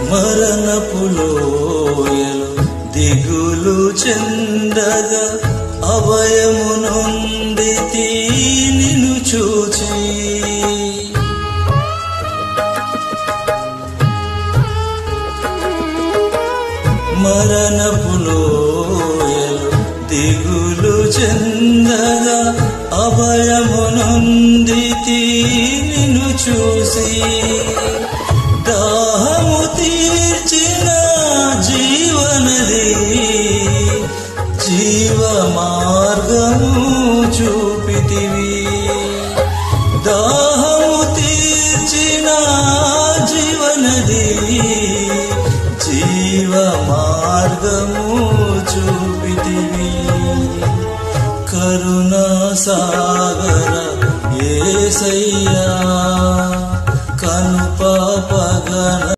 మరణపులోయలు దిగులు చెందగా అభయము నుండి నిన్ను చూచి మరణపులోయలు దిగులు చెందగా అభయము నుండి నిన్ను చూసి దాహము తీర్చిన జీవనది జీవ మార్గము చూపితివి దాహము తీర్చిన జీవనది జీవ మార్గము చూపితివి కరుణా సాగర ఏసయ్యా కను పాపగన